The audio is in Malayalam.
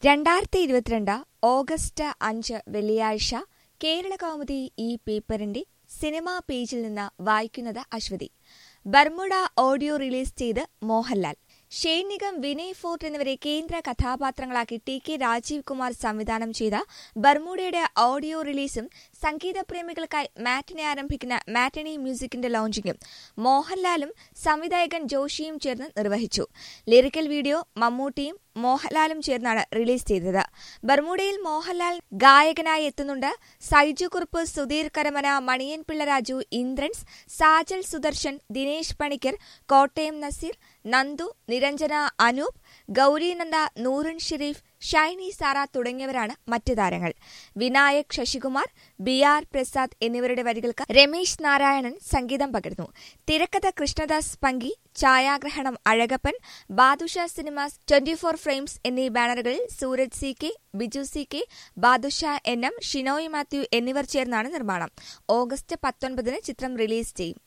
രണ്ടായിരത്തി ഇരുപത്തിരണ്ട് ഓഗസ്റ്റ് അഞ്ച് വെള്ളിയാഴ്ച കേരള കൗമുദി ഈ പേപ്പറിന്റെ സിനിമാ പേജിൽ നിന്ന് വായിക്കുന്നത് അശ്വതി ബർമുഡ ഓഡിയോ റിലീസ് ചെയ്ത് മോഹൻലാൽ ഷെയ്ൻ നിഗം വിനയ് ഫോർട്ട് എന്നിവരെ കേന്ദ്ര കഥാപാത്രങ്ങളാക്കി ടി കെ രാജീവ് കുമാർ സംവിധാനം ചെയ്ത ബർമുഡയുടെ ഓഡിയോ റിലീസും സംഗീതപ്രേമികൾക്കായി മാറ്റിനെ ആരംഭിക്കുന്ന മാറ്റിനി മ്യൂസിക്കിന്റെ ലോഞ്ചിങ്ങും മോഹൻലാലും സംവിധായകൻ ജോഷിയും ചേർന്ന് നിർവഹിച്ചു ലിറിക്കൽ വീഡിയോ മമ്മൂട്ടിയും മോഹൻലാലും ചേർന്നാണ് റിലീസ് ചെയ്തത് ബർമുഡയിൽ മോഹൻലാൽ ഗായകനായി എത്തുന്നുണ്ട് സൈജു കുറുപ്പ് സുധീർ കരമന മണിയൻ പിള്ള രാജു ഇന്ദ്രൻസ് സാജൽ സുദർശൻ ദിനേശ് പണിക്കർ കോട്ടയം നസീർ നന്ദു നിരഞ്ജന അനൂപ് ഗൌരീനന്ദ നൂറിൻ ഷെരീഫ് ഷൈനി സാറ തുടങ്ങിയവരാണ് മറ്റ് താരങ്ങൾ വിനായക് ശശികുമാർ ബി ആർ പ്രസാദ് എന്നിവരുടെ വരികൾക്ക് രമേശ് നാരായണൻ സംഗീതം പകർന്നു തിരക്കഥ കൃഷ്ണദാസ് പങ്കി ഛായാഗ്രഹണം Azhagappan Badusha cinemas twenty four frames എന്നീ ബാനറുകളിൽ Sooraj C K Biju C K Badusha N M Shinoy Mathew എന്നിവർ ചേർന്നാണ് നിർമ്മാണം ഓഗസ്റ്റ് പത്തൊൻപതിന് ചിത്രം റിലീസ് ചെയ്യും